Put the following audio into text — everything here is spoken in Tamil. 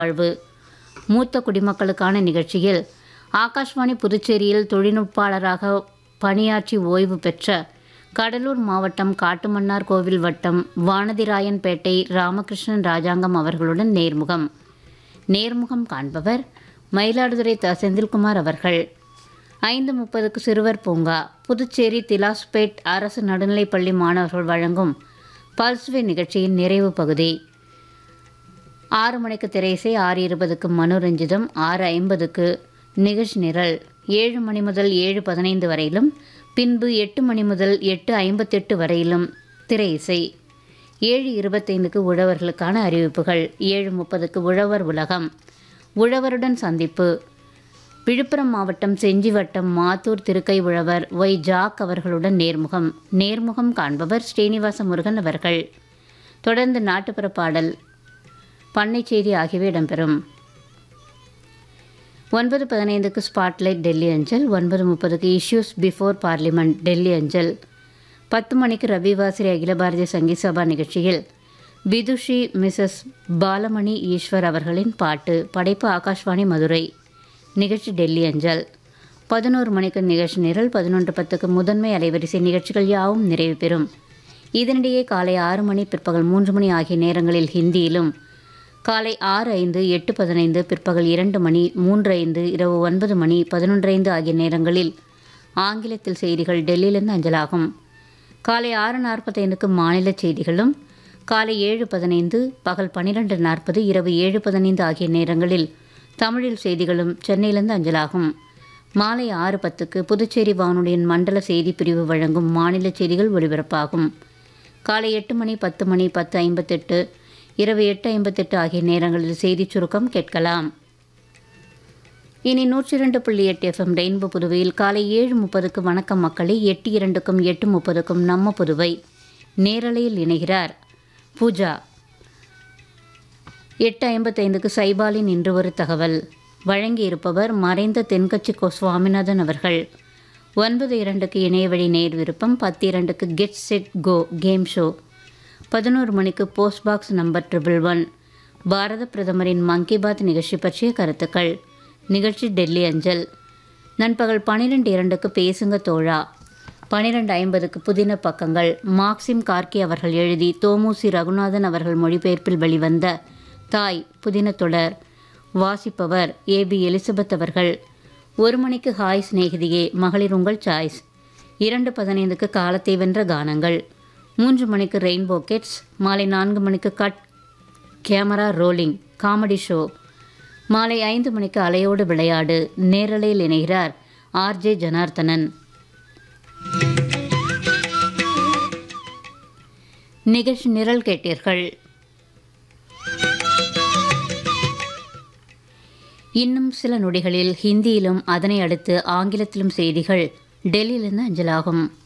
வாழ்வு மூத்த குடிமக்களுக்கான நிகழ்ச்சியில் ஆகாஷ்வாணி புதுச்சேரியில் தொழில்நுட்பாளராக பணியாற்றி ஓய்வு பெற்ற கடலூர் மாவட்டம் காட்டுமன்னார் கோவில் வட்டம் வானதிராயன்பேட்டை ராமகிருஷ்ணன் ராஜாங்கம் அவர்களுடன் நேர்முகம் நேர்முகம் காண்பவர் மயிலாடுதுறை த செந்தில்குமார் அவர்கள் ஐந்து முப்பதுக்கு சிறுவர் பூங்கா புதுச்சேரி திலாஸ்பேட் அரசு நடுநிலைப்பள்ளி மாணவர்கள் வழங்கும் பல்ஸ்வே நிகழ்ச்சியின் நிறைவு பகுதி ஆறு மணிக்கு திரைசை ஆறு இருபதுக்கு மனோரஞ்சிதம் ஆறு ஐம்பதுக்கு நிகழ்ச்சி நிரல் ஏழு மணி முதல் ஏழு பதினைந்து வரையிலும் பின்பு எட்டு மணி முதல் எட்டு ஐம்பத்தெட்டு வரையிலும் திரை இசை ஏழு இருபத்தைந்துக்கு உழவர்களுக்கான அறிவிப்புகள் ஏழு முப்பதுக்கு உழவர் உலகம் உழவருடன் சந்திப்பு விழுப்புரம் மாவட்டம் செஞ்சி வட்டம் மாத்தூர் திருக்கை உழவர் ஒய் ஜாக் அவர்களுடன் நேர்முகம் நேர்முகம் காண்பவர் ஸ்ரீனிவாச முருகன் அவர்கள் தொடர்ந்து நாட்டுப்புற பாடல் பண்ணை செய்தி ஆகியவை இடம்பெறும் ஒன்பது பதினைந்துக்கு ஸ்பாட்லைட் டெல்லி அஞ்சல் ஒன்பது முப்பதுக்கு இஷ்யூஸ் பிஃபோர் பார்லிமெண்ட் டெல்லி அஞ்சல் பத்து மணிக்கு ரவிவாசரி அகில பாரதிய சங்கீத் சபா நிகழ்ச்சியில் விதுஷி மிஸ்ஸஸ் பாலமணி ஈஸ்வர் அவர்களின் பாட்டு படைப்பு ஆகாஷ்வாணி மதுரை நிகழ்ச்சி டெல்லி அஞ்சல் பதினோரு மணிக்கு நிகழ்ச்சி நிரல் பதினொன்று பத்துக்கு முதன்மை அலைவரிசை நிகழ்ச்சிகள் யாவும் நிறைவு பெறும் இதனிடையே காலை ஆறு மணி பிற்பகல் மூன்று மணி ஆகிய நேரங்களில் ஹிந்தியிலும் காலை ஆறு ஐந்து எட்டு பதினைந்து பிற்பகல் இரண்டு மணி மூன்று ஐந்து இரவு ஒன்பது மணி பதினொன்று ஐந்து ஆகிய நேரங்களில் ஆங்கிலத்தில் செய்திகள் டெல்லியிலிருந்து அஞ்சலாகும் காலை ஆறு நாற்பத்தைந்துக்கு மாநில செய்திகளும் காலை ஏழு பதினைந்து பகல் பன்னிரெண்டு நாற்பது இரவு ஏழு பதினைந்து ஆகிய நேரங்களில் தமிழில் செய்திகளும் சென்னையிலிருந்து அஞ்சலாகும் மாலை ஆறு பத்துக்கு புதுச்சேரி வானொலியின் மண்டல செய்தி பிரிவு வழங்கும் மாநில செய்திகள் ஒலிபரப்பாகும் காலை எட்டு மணி பத்து மணி பத்து ஐம்பத்தெட்டு இரவு எட்டு ஐம்பத்தெட்டு ஆகிய நேரங்களில் செய்திச் சுருக்கம் கேட்கலாம் இனி நூற்றி இரண்டு புள்ளி எட்டு எஃப்எம் ரெயின்போ புதுவையில் காலை ஏழு முப்பதுக்கு வணக்கம் மக்களை எட்டு இரண்டுக்கும் எட்டு முப்பதுக்கும் நம்ம புதுவை நேரலையில் இணைகிறார் பூஜா எட்டு ஐம்பத்தைந்துக்கு சைபாலின் இன்று ஒரு தகவல் வழங்கியிருப்பவர் மறைந்த தென்கட்சி கோ சுவாமிநாதன் அவர்கள் ஒன்பது இரண்டுக்கு இணையவழி நேர் விருப்பம் பத்து இரண்டுக்கு get set go game show பதினோரு மணிக்கு post box number triple one பாரத பிரதமரின் மன் கி பாத் நிகழ்ச்சி பற்றிய கருத்துக்கள் நிகழ்ச்சி டெல்லி அஞ்சல் நண்பகல் பன்னிரெண்டு இரண்டுக்கு பேசுங்க தோழா பன்னிரெண்டு ஐம்பதுக்கு புதின பக்கங்கள் மார்க்சிம் கார்கி அவர்கள் எழுதி தோமுசி ரகுநாதன் அவர்கள் மொழிபெயர்ப்பில் வெளிவந்த தாய் புதின தொடர் வாசிப்பவர் ஏபி எலிசபெத் அவர்கள் ஒரு மணிக்கு ஹாய் சிநேகிதியே மகளிர் உங்கள் சாய்ஸ் இரண்டு பதினைந்துக்கு காலத்தை வென்ற கானங்கள் மூன்று மணிக்கு ரெயின்போ கிட்ஸ் மாலை நான்கு மணிக்கு cut camera rolling comedy show மாலை ஐந்து மணிக்கு அலையோடு விளையாடு நேரலையில் இணைகிறார் ஆர்ஜே ஜனார்த்தனன் நிகழ்ச்சி நிரல் கேட்டீர்கள் இன்னும் சில நொடிகளில் ஹிந்தியிலும் அதனை அடுத்து ஆங்கிலத்திலும் செய்திகள் டெல்லியிலிருந்து அஞ்சலாகும்